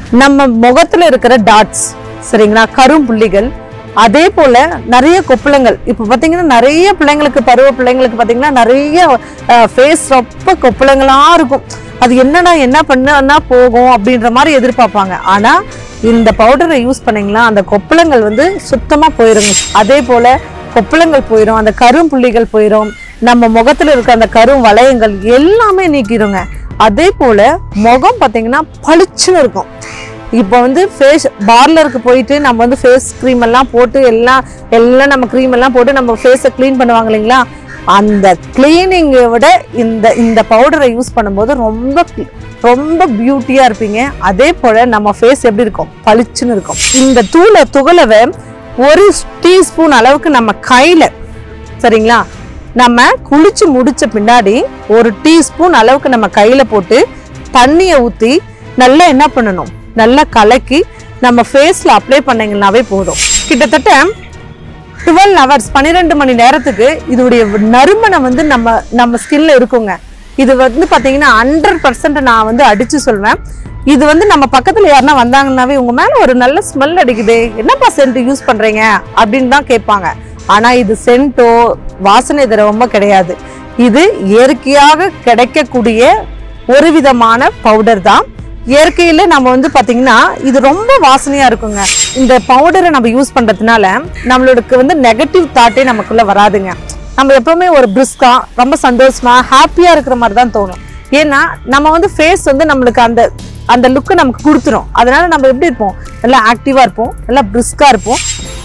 நம்ம முகத்துல இருக்கிற டாட்ஸ் சரிங்களா கரும்புள்ளிகள் அதே போல நிறைய கொப்பளங்கள் இப்போ பார்த்தீங்கன்னா நிறைய பிள்ளைங்களுக்கு பருவ பிள்ளைங்களுக்கு பார்த்தீங்கன்னா நிறைய ஃபேஸ் ரொம்ப கொப்பளங்களா இருக்கும் அது என்னடா என்ன பண்ணா போகும் அப்படின்ற மாதிரி எதிர்பார்ப்பாங்க ஆனா இந்த பவுடரை யூஸ் பண்ணீங்களா அந்த கொப்பளங்கள் வந்து சுத்தமா போயிருங்க அதே போல கொப்பளங்கள் போயிடும் அந்த கரும்புள்ளிகள் போயிடும் நம்ம முகத்துல இருக்க அந்த கரும் வளையங்கள் எல்லாமே நீக்கிடுங்க அதே போல முகம் பார்த்தீங்கன்னா பளிச்சுன்னு இருக்கும் இப்போ வந்து ஃபேஸ் பார்லருக்கு போயிட்டு நம்ம வந்து ஃபேஸ் க்ரீம் எல்லாம் போட்டு எல்லாம் எல்லாம் நம்ம க்ரீம் எல்லாம் போட்டு நம்ம ஃபேஸை க்ளீன் பண்ணுவாங்க இல்லைங்களா அந்த கிளீனிங்கை விட இந்த இந்த பவுடரை யூஸ் பண்ணும்போது ரொம்ப cl- ரொம்ப பியூட்டியா இருப்பீங்க அதே போல நம்ம ஃபேஸ் எப்படி இருக்கும் பளிச்சுன்னு இருக்கும் இந்த தூளை துகளவை ஒரு டீஸ்பூன் அளவுக்கு நம்ம கையில சரிங்களா நம்ம குளிச்சு முடிச்ச பின்னாடி ஒரு டீஸ்பூன் அளவுக்கு நம்ம கையில போட்டு தண்ணியை ஊத்தி நல்லா என்ன பண்ணணும் நல்லா கலக்கி நம்ம ஃபேஸ்ல அப்ளை பண்ணீங்கன்னாவே போதும் கிட்டத்தட்ட டுவெல் ஹவர்ஸ் பன்னிரெண்டு மணி நேரத்துக்கு இதோடைய நறுமணம் வந்து நம்ம நம்ம ஸ்கின்ல இருக்குங்க இது வந்து பாத்தீங்கன்னா ஹண்ட்ரட் பர்சன்ட் நான் வந்து அடிச்சு சொல்வேன் இது வந்து நம்ம பக்கத்துல யாருன்னா வந்தாங்கன்னாவே உங்க மேல ஒரு நல்ல ஸ்மெல் அடிக்குது என்னப்பா சென்ட் யூஸ் பண்றீங்க அப்படின்னு தான் கேட்பாங்க ஆனா இது சென்ட்டோ வாசனை திரவமோ கிடையாது இது இயற்கையாக கிடைக்கக்கூடிய ஒரு விதமான பவுடர் தான் இயற்கையில நம்ம வந்து பாத்தீங்கன்னா இது ரொம்ப வாசனையா இருக்குங்க இந்த பவுடரை நம்ம யூஸ் பண்றதுனால நம்மளுக்கு வந்து நெகட்டிவ் தாட்டே நமக்குள்ள வராதுங்க நம்ம எப்பவுமே ஒரு பிரிஸ்கா ரொம்ப சந்தோஷமா ஹாப்பியா இருக்கிற மாதிரி தான் தோணும் ஏன்னா நம்ம வந்து ஃபேஸ் வந்து நம்மளுக்கு அந்த அந்த லுக்கு நமக்கு கொடுத்துரும் அதனால நம்ம எப்படி இருப்போம் நல்லா ஆக்டிவா இருப்போம் நல்லா பிரிஸ்கா இருப்போம்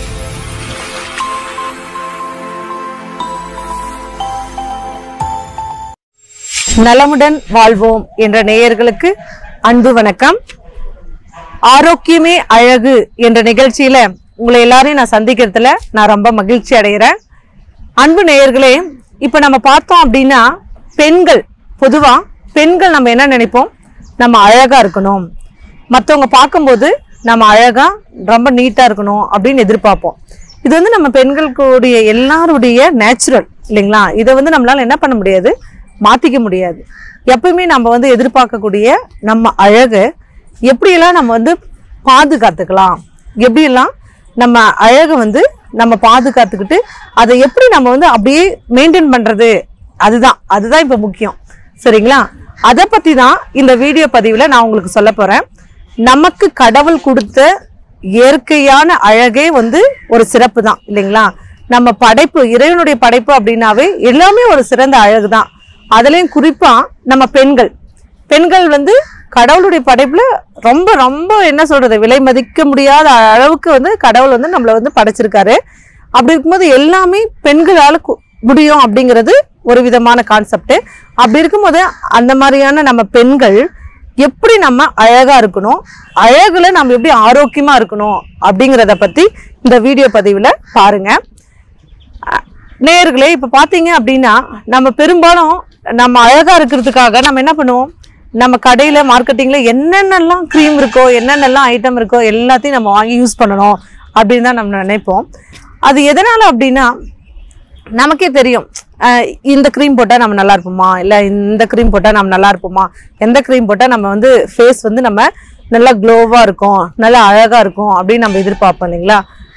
நலமுடன் வாழ்வோம் என்ற நேயர்களுக்கு அன்பு வணக்கம் ஆரோக்கியமே அழகு என்ற நிகழ்ச்சியில உங்களை எல்லாரையும் நான் சந்திக்கிறதுல நான் ரொம்ப மகிழ்ச்சி அடைகிறேன் அன்பு நேயர்களே இப்ப நம்ம பார்த்தோம் அப்படின்னா பெண்கள் பொதுவா பெண்கள் நம்ம என்ன நினைப்போம் நம்ம அழகா இருக்கணும் மற்றவங்க பார்க்கும்போது நம்ம அழகா ரொம்ப நீட்டா இருக்கணும் அப்படின்னு எதிர்பார்ப்போம் இது வந்து நம்ம பெண்களுடைய எல்லாருடைய நேச்சுரல் இல்லைங்களா இதை வந்து நம்மளால என்ன பண்ண முடியாது மாத்திக்க முடியாது எப்பவுமே நம்ம வந்து எதிர்பார்க்கக்கூடிய நம்ம அழகை எப்படியெல்லாம் நம்ம வந்து பாதுகாத்துக்கலாம் எப்படியெல்லாம் நம்ம அழகை வந்து நம்ம பாதுகாத்துக்கிட்டு அதை எப்படி நம்ம வந்து அப்படியே மெயின்டைன் பண்றது அதுதான் அதுதான் இப்போ முக்கியம் சரிங்களா அதை பத்தி தான் இந்த வீடியோ பதிவுல நான் உங்களுக்கு சொல்ல போறேன் நமக்கு கடவுள் கொடுத்த இயற்கையான அழகே வந்து ஒரு சிறப்பு தான் இல்லைங்களா நம்ம படைப்பு இறைவனுடைய படைப்பு அப்படின்னாவே எல்லாமே ஒரு சிறந்த அழகு தான் அதுலயும் குறிப்பா நம்ம பெண்கள் பெண்கள் வந்து கடவுளுடைய படைப்புல ரொம்ப ரொம்ப என்ன சொல்றது விலை மதிக்க முடியாத அளவுக்கு வந்து கடவுள் வந்து நம்மளை வந்து படைச்சிருக்காரு அப்படி இருக்கும்போது எல்லாமே பெண்களால கு- முடியும் அப்படிங்கிறது ஒரு விதமான கான்செப்ட் அப்படி இருக்கும்போது அந்த மாதிரியான நம்ம பெண்கள் எப்படி நம்ம அழகா இருக்கணும் அழகுல நம்ம எப்படி ஆரோக்கியமா இருக்கணும் அப்படிங்கிறத பத்தி இந்த வீடியோ பதிவுல பாருங்க அஹ் நேயர்களே இப்ப பாத்தீங்க அப்படின்னா நம்ம பெரும்பாலும் நம்ம அழகா இருக்கிறதுக்காக நம்ம என்ன பண்ணுவோம் நம்ம கடையில மார்க்கெட்டிங்ல என்னென்னலாம் க்ரீம் இருக்கோ என்னென்னலாம் ஐட்டம் இருக்கோ எல்லாத்தையும் நம்ம வாங்கி யூஸ் பண்ணணும் அப்படின்னு தான் நம்ம நினைப்போம் அது எதனால அப்படின்னா நமக்கே தெரியும் அஹ் இந்த க்ரீம் போட்டால் நம்ம நல்லா இருப்போமா இல்லை இந்த க்ரீம் போட்டால் நம்ம நல்லா இருப்போமா எந்த க்ரீம் போட்டால் நம்ம வந்து ஃபேஸ் வந்து நம்ம நல்லா க்ளோவாக இருக்கும் நல்லா அழகாக இருக்கும் அப்படின்னு நம்ம எதிர்பார்ப்போம் இல்லைங்களா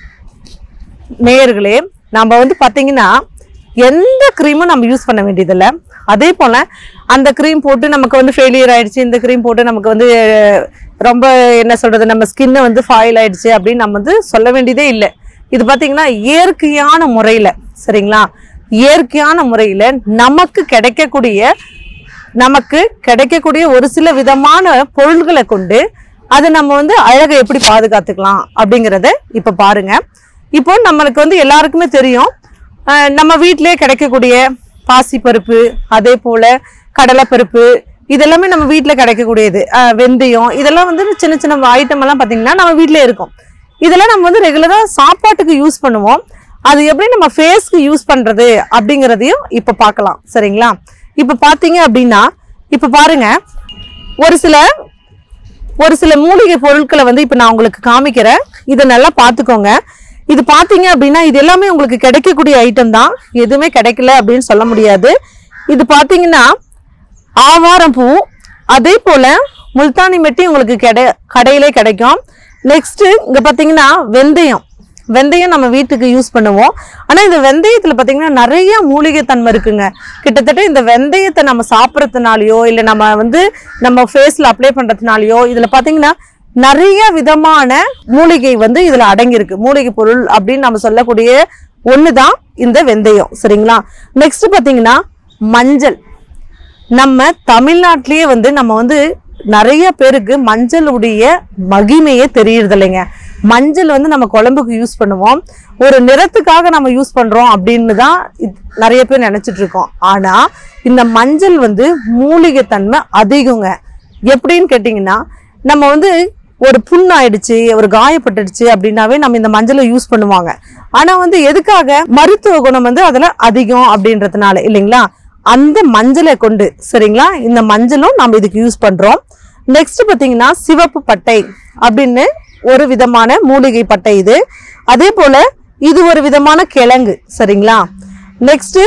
நேயர்களே நம்ம வந்து பார்த்தீங்கன்னா எந்த க்ரீமும் நம்ம யூஸ் பண்ண வேண்டியதில்லை அதே போல் அந்த க்ரீம் போட்டு நமக்கு வந்து ஃபெயிலியர் ஆயிடுச்சு இந்த க்ரீம் போட்டு நமக்கு வந்து அஹ், ரொம்ப என்ன சொல்கிறது நம்ம ஸ்கின்னை வந்து ஃபாயில் ஆயிடுச்சு அப்படின்னு நம்ம வந்து சொல்ல வேண்டியதே இல்லை இது பார்த்தீங்கன்னா இயற்கையான முறையில் சரிங்களா இயற்கையான முறையில் நமக்கு கிடைக்கக்கூடிய நமக்கு கிடைக்கக்கூடிய ஒரு சில விதமான பொருள்களை கொண்டு அதை நம்ம வந்து அழகை எப்படி பாதுகாத்துக்கலாம் அப்படிங்கிறத இப்போ பாருங்க இப்போ நம்மளுக்கு வந்து எல்லாருக்குமே தெரியும் அஹ் நம்ம வீட்டிலேயே கிடைக்கக்கூடிய பாசிப்பருப்பு அதே போல கடலைப்பருப்பு இதெல்லாமே நம்ம வீட்டில் கிடைக்கக்கூடியது அஹ் வெந்தயம் இதெல்லாம் வந்து சின்ன சின்ன ஐட்டம் எல்லாம் பார்த்தீங்கன்னா நம்ம வீட்டிலே இருக்கும் இதெல்லாம் நம்ம வந்து ரெகுலராக சாப்பாட்டுக்கு யூஸ் பண்ணுவோம் அது எப்படி நம்ம ஃபேஸ்க்கு யூஸ் பண்றது அப்படிங்கிறதையும் இப்போ பார்க்கலாம் சரிங்களா இப்போ பார்த்தீங்க அப்படின்னா இப்போ பாருங்க ஒரு சில ஒரு சில மூலிகை பொருட்களை வந்து இப்போ நான் உங்களுக்கு காமிக்கிறேன் இதை நல்லா பார்த்துக்கோங்க இது பார்த்தீங்க அப்படின்னா இது எல்லாமே உங்களுக்கு கிடைக்கக்கூடிய ஐட்டம் தான் எதுவுமே கிடைக்கல அப்படின்னு சொல்ல முடியாது இது பார்த்தீங்கன்னா ஆவாரம் பூ அதே போல முல்தானி மெட்டி உங்களுக்கு கிடை கடையிலே கிடைக்கும் நெக்ஸ்ட் இங்க பாத்தீங்கன்னா வெந்தயம் வெந்தயம் நம்ம வீட்டுக்கு யூஸ் பண்ணுவோம் ஆனா இந்த வெந்தயத்துல பாத்தீங்கன்னா நிறைய மூலிகை தன்மை இருக்குங்க கிட்டத்தட்ட இந்த வெந்தயத்தை நம்ம சாப்பிட்றதுனாலயோ இல்ல நம்ம வந்து நம்ம ஃபேஸ்ல அப்ளை பண்றதுனாலயோ இதுல பாத்தீங்கன்னா நிறைய விதமான மூலிகை வந்து இதுல அடங்கியிருக்கு மூலிகை பொருள் அப்படின்னு நம்ம சொல்லக்கூடிய ஒண்ணுதான் இந்த வெந்தயம் சரிங்களா நெக்ஸ்ட் பாத்தீங்கன்னா மஞ்சள் நம்ம தமிழ்நாட்டிலேயே வந்து நம்ம வந்து நிறைய பேருக்கு மஞ்சளுடைய மகிமையே தெரியறது இல்லைங்க மஞ்சள் வந்து நம்ம குழம்புக்கு யூஸ் பண்ணுவோம் ஒரு நிறத்துக்காக நம்ம யூஸ் பண்றோம் அப்படின்னு தான் இது- நிறைய பேர் நினைச்சிட்டு இருக்கோம் ஆனா இந்த மஞ்சள் வந்து மூலிகை தன்மை அதிகங்க எப்படின்னு கேட்டிங்கன்னா நம்ம வந்து ஒரு புண் ஆயிடுச்சு ஒரு காயப்பட்டுடுச்சு அப்படின்னாவே நம்ம இந்த மஞ்சளை யூஸ் பண்ணுவாங்க ஆனா வந்து எதுக்காக மருத்துவ குணம் வந்து அதுல அதிகம் அப்படின்றதுனால இல்லைங்களா அந்த மஞ்சளை கொண்டு சரிங்களா இந்த மஞ்சளும் நம்ம இதுக்கு யூஸ் பண்றோம் நெக்ஸ்ட் பாத்தீங்கன்னா சிவப்பு பட்டை அப்படின்னு ஒரு விதமான மூலிகை பட்டை இது அதே போல இது ஒரு விதமான கிழங்கு சரிங்களா நெக்ஸ்ட்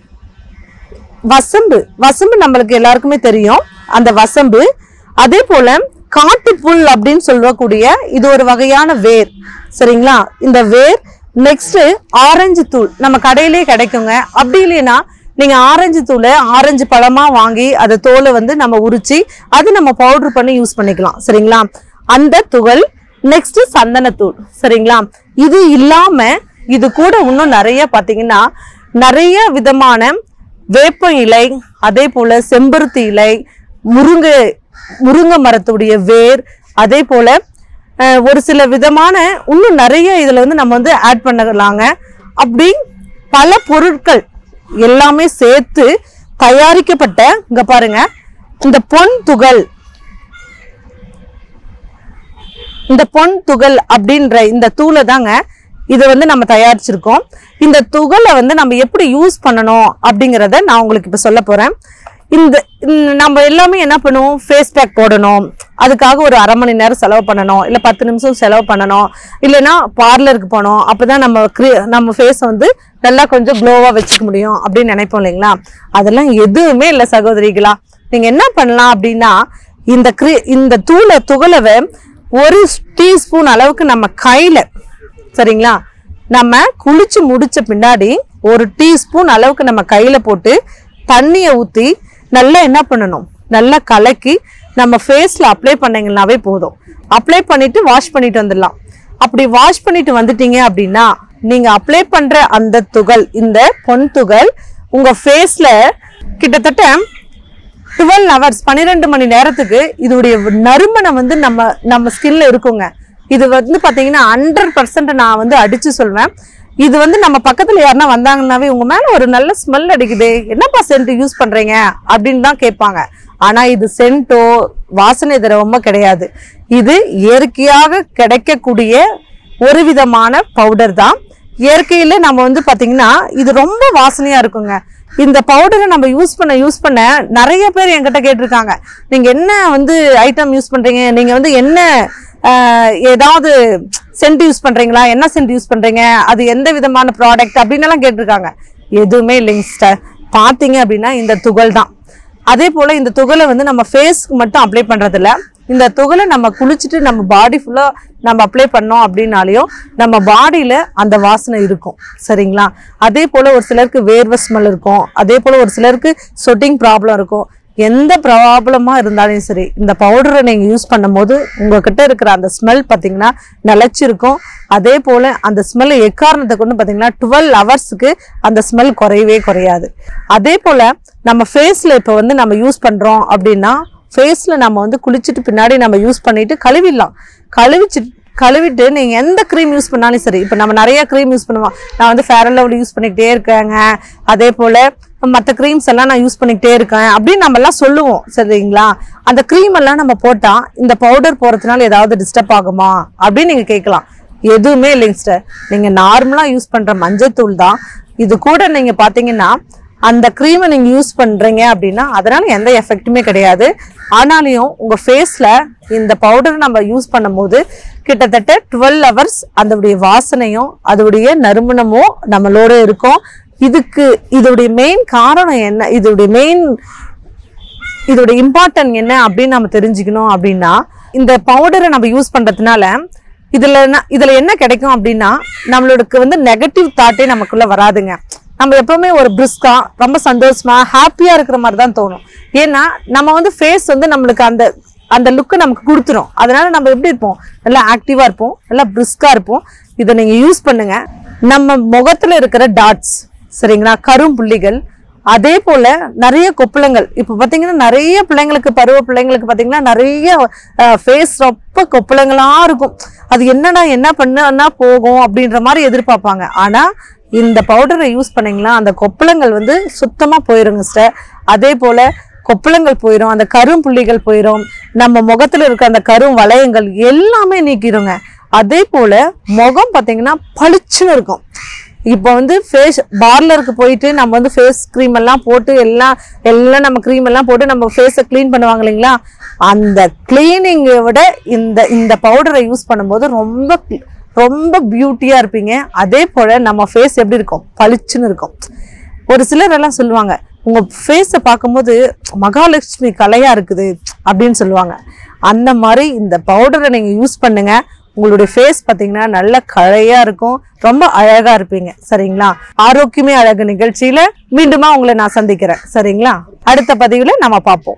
வசம்பு வசம்பு நம்மளுக்கு எல்லாருக்குமே தெரியும் அந்த வசம்பு அதே போல காட்டுப்புல் அப்படின்னு சொல்லக்கூடிய இது ஒரு வகையான வேர் சரிங்களா இந்த வேர் நெக்ஸ்ட் ஆரஞ்சு தூள் நம்ம கடையிலே கிடைக்குங்க அப்படி இல்லைன்னா நீங்க ஆரஞ்சு தூளை ஆரஞ்சு பழமா வாங்கி அதை தோலை வந்து நம்ம உரிச்சு அது நம்ம பவுடர் பண்ணி யூஸ் பண்ணிக்கலாம் சரிங்களா அந்த துகள் நெக்ஸ்ட் சந்தனத்தூள் சரிங்களா இது இல்லாம இது கூட இன்னும் நிறைய பாத்தீங்கன்னா நிறைய விதமான வேப்ப இலை அதே போல செம்பருத்தி இலை முருங்கை முருங்கை மரத்துடைய வேர் அதே போல அஹ், ஒரு சில விதமான இன்னும் நிறைய இதுல வந்து நம்ம வந்து ஆட் பண்ணலாங்க அப்படி பல பொருட்கள் எல்லாமே சேர்த்து தயாரிக்கப்பட்ட இங்க பாருங்க இந்த பொன் துகள் இந்த பொன் துகள் அப்படின்ற இந்த தூளை தாங்க இதை வந்து நம்ம தயாரிச்சிருக்கோம் இந்த துகளை வந்து நம்ம எப்படி யூஸ் பண்ணணும் அப்படிங்கிறத நான் உங்களுக்கு இப்போ சொல்ல போறேன் இந்த இந்த நம்ம எல்லாமே என்ன பண்ணுவோம் ஃபேஸ் பேக் போடணும் அதுக்காக ஒரு அரை மணி நேரம் செலவு பண்ணணும் இல்லை பத்து நிமிஷம் செலவு பண்ணணும் இல்லைன்னா பார்லருக்கு போனோம் அப்பதான் நம்ம க்ரி நம்ம ஃபேஸ் வந்து நல்லா கொஞ்சம் க்ளோவாக வச்சுக்க முடியும் அப்படின்னு நினைப்போம் இல்லைங்களா அதெல்லாம் எதுவுமே இல்லை சகோதரிகளா நீங்க என்ன பண்ணலாம் அப்படின்னா இந்த க்ரி இந்த தூளை துகளவை ஒரு டீஸ்பூன் அளவுக்கு நம்ம கையில சரிங்களா நம்ம குளிச்சு முடிச்ச பின்னாடி ஒரு டீஸ்பூன் அளவுக்கு நம்ம கையில போட்டு தண்ணியை ஊத்தி நல்லா என்ன பண்ணணும் நல்லா கலக்கி நம்ம ஃபேஸ்ல அப்ளை பண்ணீங்கன்னாவே போதும் அப்ளை பண்ணிட்டு வாஷ் பண்ணிட்டு வந்துடலாம் அப்படி வாஷ் பண்ணிட்டு வந்துட்டீங்க அப்படின்னா நீங்க அப்ளை பண்ற அந்த துகள் இந்த பொன் துகள் உங்க ஃபேஸ்ல கிட்டத்தட்ட டுவெல் ஹவர்ஸ் பன்னிரெண்டு மணி நேரத்துக்கு இதோடைய நறுமணம் வந்து நம்ம நம்ம ஸ்கின்ல இருக்குங்க இது வந்து பாத்தீங்கன்னா ஹண்ட்ரட் பர்சன்ட் நான் வந்து அடிச்சு சொல்வேன் இது வந்து நம்ம பக்கத்துல யாருன்னா வந்தாங்கன்னாவே உங்க மேல ஒரு நல்ல ஸ்மெல் அடிக்குது என்னப்பா சென்ட் யூஸ் பண்றீங்க அப்படின்னு தான் கேட்பாங்க ஆனா இது சென்ட்டோ வாசனை திரவமோ கிடையாது இது இயற்கையாக கிடைக்கக்கூடிய ஒரு விதமான பவுடர் தான் இயற்கையில நம்ம வந்து பாத்தீங்கன்னா இது ரொம்ப வாசனையா இருக்குங்க இந்த பவுடரை நம்ம யூஸ் பண்ண யூஸ் பண்ண நிறைய பேர் என்கிட்ட கேட்டிருக்காங்க நீங்க என்ன வந்து ஐட்டம் யூஸ் பண்றீங்க நீங்க வந்து என்ன ஆஹ், ஏதாவது சென்ட் யூஸ் பண்றீங்களா என்ன சென்ட் யூஸ் பண்றீங்க அது எந்த விதமான ப்ராடக்ட் அப்படின்னு எல்லாம் கேட்டிருக்காங்க எதுவுமே இல்லைங்க சிஸ்டர் பாத்தீங்க அப்படின்னா இந்த துகள் தான் அதே போல இந்த துகளை வந்து நம்ம ஃபேஸ்க்கு மட்டும் அப்ளை பண்றது இல்ல இந்த துகளை நம்ம குளிச்சுட்டு நம்ம பாடி ஃபுல்லா நம்ம அப்ளை பண்ணோம் அப்படின்னாலையும் நம்ம பாடியில அந்த வாசனை இருக்கும் சரிங்களா அதே போல ஒரு சிலருக்கு வேர்வை ஸ்மெல் இருக்கும் அதே போல ஒரு சிலருக்கு சொட்டிங் ப்ராப்ளம் இருக்கும் எந்த ப்ராப்ளமா இருந்தாலும் சரி இந்த பவுடரை நீங்க யூஸ் பண்ணும்போது உங்ககிட்ட இருக்கிற அந்த ஸ்மெல் பார்த்தீங்கன்னா நிலைச்சிருக்கும் அதே போல அந்த ஸ்மெல் எக்காரணத்தை கொண்டு பார்த்தீங்கன்னா டுவெல் ஹவர்ஸ்க்கு அந்த ஸ்மெல் குறையவே குறையாது அதே போல நம்ம ஃபேஸ்ல இப்போ வந்து நம்ம யூஸ் பண்றோம் அப்படின்னா ஃபேஸ்ல நம்ம வந்து குளிச்சுட்டு பின்னாடி நம்ம யூஸ் பண்ணிட்டு கழுவிடலாம் கழுவிச்சு கழுவிட்டு நீங்க எந்த க்ரீம் யூஸ் பண்ணாலும் சரி இப்போ நம்ம நிறைய க்ரீம் யூஸ் பண்ணுவோம் நான் வந்து ஃபேர் அண்ட் லவ்லி யூஸ் பண்ணிக்கிட்டே இருக்கேங்க அதே போல மற்ற க்ரீம்ஸ் எல்லாம் நான் யூஸ் பண்ணிக்கிட்டே இருக்கேன் அப்படின்னு நம்ம எல்லாம் சொல்லுவோம் சரிங்களா அந்த க்ரீம் எல்லாம் நம்ம போட்டா இந்த பவுடர் போறதுனால ஏதாவது டிஸ்டர்ப் ஆகுமா அப்படின்னு நீங்க கேட்கலாம் எதுவுமே இல்லைங்க சார் நீங்க நார்மலா யூஸ் பண்ற மஞ்சத்தூள் தான் இது கூட நீங்க பாத்தீங்கன்னா அந்த க்ரீமை நீங்க யூஸ் பண்றீங்க அப்படின்னா அதனால எந்த எஃபெக்ட்டுமே கிடையாது ஆனாலையும் உங்க ஃபேஸ்ல இந்த பவுடர் நம்ம யூஸ் பண்ணும்போது கிட்டத்தட்ட டுவெல் ஹவர்ஸ் அதோடைய வாசனையும் அதோடைய நறுமணமும் நம்மளோட இருக்கும் இதுக்கு இதோடைய மெயின் காரணம் என்ன இதோடைய மெயின் இதோட இம்பார்ட்டன்ட் என்ன அப்படின்னு நம்ம தெரிஞ்சுக்கணும் அப்படின்னா இந்த பவுடரை நம்ம யூஸ் பண்றதுனால இதுல என்ன- இதுல என்ன கிடைக்கும் அப்படின்னா நம்மளுக்கு வந்து நெகட்டிவ் தாட்டே நமக்குள்ள வராதுங்க நம்ம எப்பவுமே ஒரு பிரிஸ்கா ரொம்ப சந்தோஷமா ஹாப்பியா இருக்கிற மாதிரி தான் தோணும் ஏன்னா நம்ம வந்து ஃபேஸ் வந்து நம்மளுக்கு அந்த அந்த லுக்கை நமக்கு கொடுத்துரும் அதனால நம்ம எப்படி இருப்போம் நல்லா ஆக்டிவா இருப்போம் நல்லா பிரிஸ்கா இருப்போம் இதை நீங்க யூஸ் பண்ணுங்க நம்ம முகத்துல இருக்கிற டாட்ஸ் சரிங்களா கரும்புள்ளிகள் அதே போல நிறைய கொப்பளங்கள் இப்போ பார்த்தீங்கன்னா நிறைய பிள்ளைங்களுக்கு பருவ பிள்ளைங்களுக்கு பார்த்தீங்கன்னா நிறைய ஃபேஸ் ரொம்ப கொப்பளங்களா இருக்கும் அது என்னடா என்ன பண்ணா போகும் அப்படின்ற மாதிரி எதிர்பார்ப்பாங்க ஆனா இந்த பவுடரை யூஸ் பண்ணீங்களா அந்த கொப்பளங்கள் வந்து சுத்தமா போயிருங்க சிஸ்டர் அதே போல கொப்பளங்கள் போயிடும் அந்த கரும்புள்ளிகள் போயிடும் நம்ம முகத்துல இருக்க அந்த கரும் வளையங்கள் எல்லாமே நீக்கிடுங்க அதே போல முகம் பார்த்தீங்கன்னா பளிச்சுன்னு இருக்கும் இப்போ வந்து ஃபேஸ் பார்லருக்கு போயிட்டு நம்ம வந்து ஃபேஸ் க்ரீம் எல்லாம் போட்டு எல்லாம் எல்லாம் நம்ம க்ரீம் எல்லாம் போட்டு நம்ம ஃபேஸை க்ளீன் பண்ணுவாங்க இல்லைங்களா அந்த க்ளீனிங்கை விட இந்த இந்த பவுடரை யூஸ் பண்ணும்போது ரொம்ப cl- ரொம்ப பியூட்டியாக இருப்பீங்க அதே போல் நம்ம ஃபேஸ் எப்படி இருக்கும் பளிச்சுன்னு இருக்கும் ஒரு சிலர் எல்லாம் சொல்லுவாங்க உங்க ஃபேஸை பார்க்கும்போது மகாலட்சுமி கலையா இருக்குது அப்படின்னு சொல்லுவாங்க அந்த மாதிரி இந்த பவுடரை நீங்க யூஸ் பண்ணுங்க உங்களுடைய ஃபேஸ் பார்த்தீங்கன்னா நல்ல கழையா இருக்கும் ரொம்ப அழகா இருப்பீங்க சரிங்களா ஆரோக்கியமே அழகு நிகழ்ச்சியில மீண்டுமா உங்களை நான் சந்திக்கிறேன் சரிங்களா அடுத்த பதிவுல நம்ம பார்ப்போம்